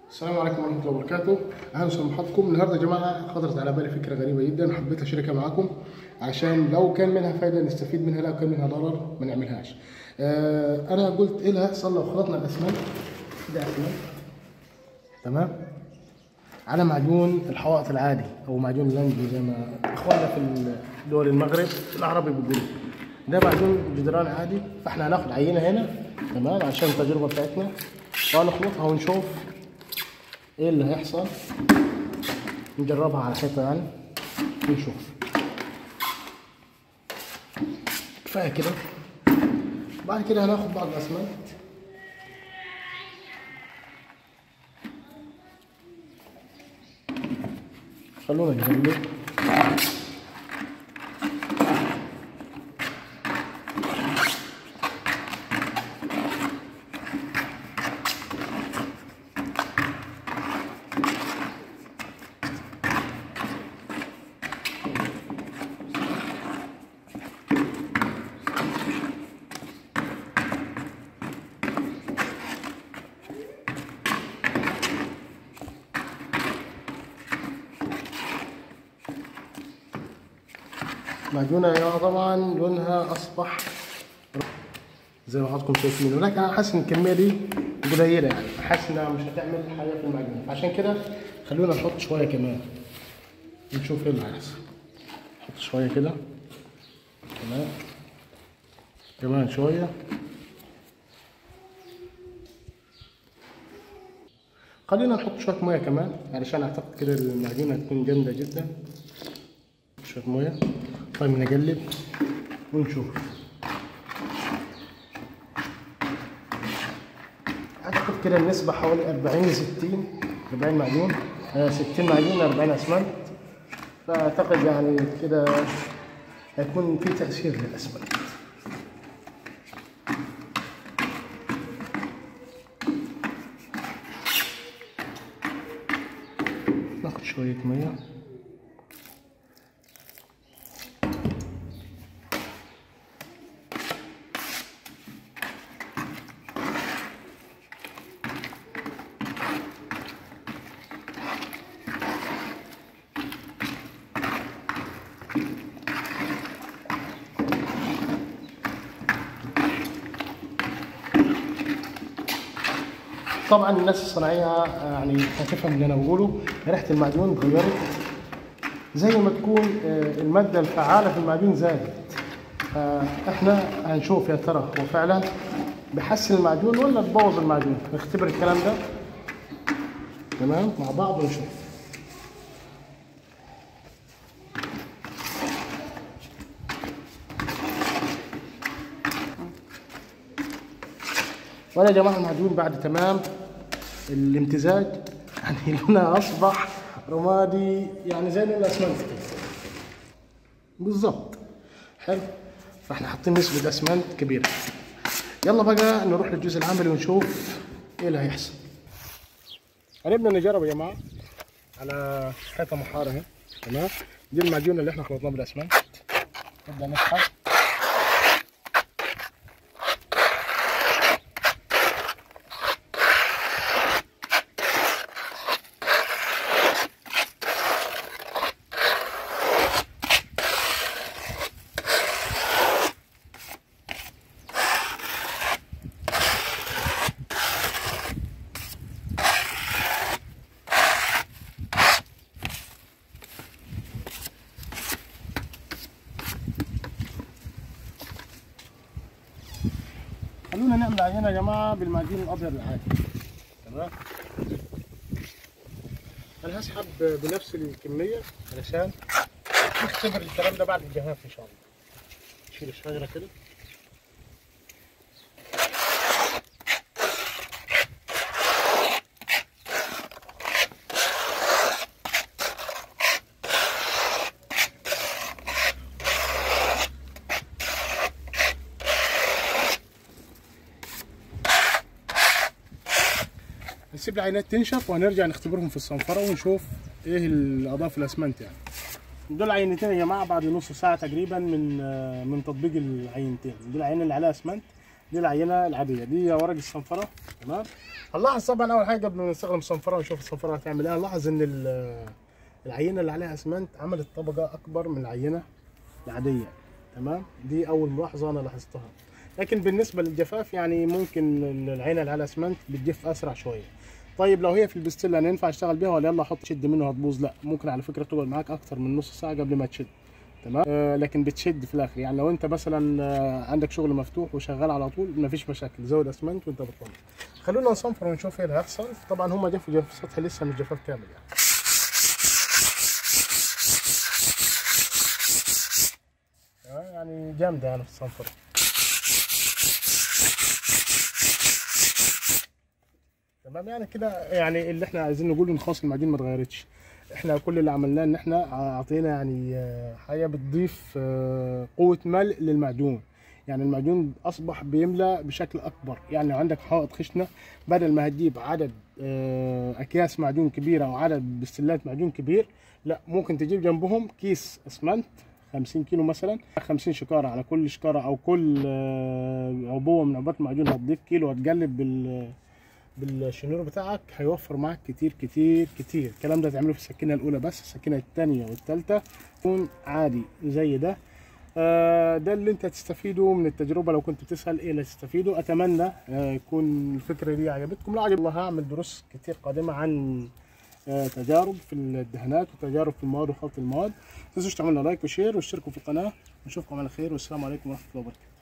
السلام عليكم ورحمة الله وبركاته، أهلا وسهلا بحضراتكم، النهارده يا جماعة خطرت على بالي فكرة غريبة جدا حبيت أشاركها معاكم عشان لو كان منها فايدة نستفيد منها لو كان منها ضرر ما نعملهاش. آه أنا قلت إيه اللي هيحصل لو خلطنا الأسمنت ده أسمنت تمام؟ على معجون الحوائط العادي أو معجون اللانجو زي ما إخواننا في دول المغرب العربي بيقولوا. ده معجون جدران عادي فاحنا هناخد عينة هنا تمام عشان التجربة بتاعتنا وهنخلطها ونشوف ايه اللي هيحصل نجربها على حيطه يعني ونشوف كفايه كده بعد كده هناخد بعض الاسمنت خلونا نجرب معجونة يا طبعا لونها أصبح زي ما حضراتكم شايفين ولكن أنا حاسس إن الكمية دي قليلة يعني حاسس إنها مش هتعمل حاجة في المعجون عشان كده خلونا نحط شوية كمان نشوف إيه اللي هيحصل نحط شوية كده تمام كمان شوية خلينا نحط شوية مية كمان علشان أعتقد كده المعجونة هتكون جامدة جدا شوية مية طيب نقلب ونشوف أعتقد كده النسبة حوالي 40 ل 60 40 معجون آه 60 معجون 40 أسمنت فأعتقد يعني كده هيكون في تأثير للأسمنت ناخد شوية مية طبعا الناس الصناعيه يعني هتفهم اللي انا بقوله ريحه المعجون اتغيرت زي ما تكون الماده الفعاله في المعجون زادت فاحنا هنشوف يا ترى هو فعلا بيحسن المعجون ولا تبوظ المعجون نختبر الكلام ده تمام مع بعض ونشوف وانا يا جماعه المعجون بعد تمام الامتزاج يعني لونها اصبح رمادي يعني زي لون الاسمنت كده بالظبط حلو فاحنا حاطين نسبه اسمنت كبيره يلا بقى نروح للجزء العملي ونشوف ايه اللي هيحصل هنبدا نجرب يا جماعه على حيطه محاره اهي تمام دي المعجون اللي احنا خلطناه بالاسمنت نبدا نسحب خلونا نعمل عينه يا جماعه بالمعجون الابيض العادي تمام انا هسحب بنفس الكميه علشان نختبر الكلام ده بعد الجفاف ان شاء الله نشيل الشجره كده نسيب العينات تنشف وهنرجع نختبرهم في الصنفره ونشوف ايه الاضاف الاسمنت يعني دول عينتين يا جماعه بعد نص ساعه تقريبا من من تطبيق العينتين دول العين اللي عليها اسمنت دي العينه العاديه دي ورق الصنفره تمام هنلاحظ طبعا اول حاجه قبل ما نستخدم الصنفره ونشوف الصنفره هتعمل ايه هنلاحظ ان ال- العينه اللي عليها اسمنت عملت طبقه اكبر من العينه العاديه تمام دي اول ملاحظه انا لاحظتها لكن بالنسبه للجفاف يعني ممكن العينه اللي عليها اسمنت بتجف اسرع شويه طيب لو هي في البستيلا انا ينفع اشتغل بيها ولا يلا احط شد منه هتبوظ لا ممكن على فكره تقعد معاك اكتر من نص ساعه قبل ما تشد تمام آه لكن بتشد في الاخر يعني لو انت مثلا آه عندك شغل مفتوح وشغال على طول مفيش مشاكل زود اسمنت وانت بتطلع خلونا نصنفر ونشوف ايه اللي هيحصل طبعا هم جفوا جف سطح لسه مش جفاف كامل يعني آه، يعني جامده يعني في الصنفره تمام يعني كده يعني اللي احنا عايزين نقوله ان خاص المعجون ما اتغيرتش احنا كل اللي عملناه ان احنا اعطينا يعني آه، حاجه بتضيف آه، قوه ملء للمعجون يعني المعجون اصبح بيملى بشكل اكبر يعني لو عندك حائط خشنه بدل ما هتجيب عدد آه، اكياس معجون كبيره او عدد بستلات معجون كبير لا ممكن تجيب جنبهم كيس اسمنت 50 كيلو مثلا 50 شكاره على كل شكاره او كل آه، عبوه من عبوات المعجون هتضيف كيلو هتقلب بال بالشنيور بتاعك هيوفر معاك كتير كتير كتير الكلام ده تعمله في السكينه الاولى بس السكينه الثانيه والثالثه يكون عادي زي ده آه، ده اللي انت هتستفيده من التجربه لو كنت بتسال ايه اللي هتستفيده اتمنى آه، يكون الفكره دي عجبتكم لو عجب الله هعمل دروس كتير قادمه عن آه، تجارب في الدهانات وتجارب في المواد وخلط المواد ما تنسوش تعملوا لايك وشير واشتركوا في القناه نشوفكم على خير والسلام عليكم ورحمه الله وبركاته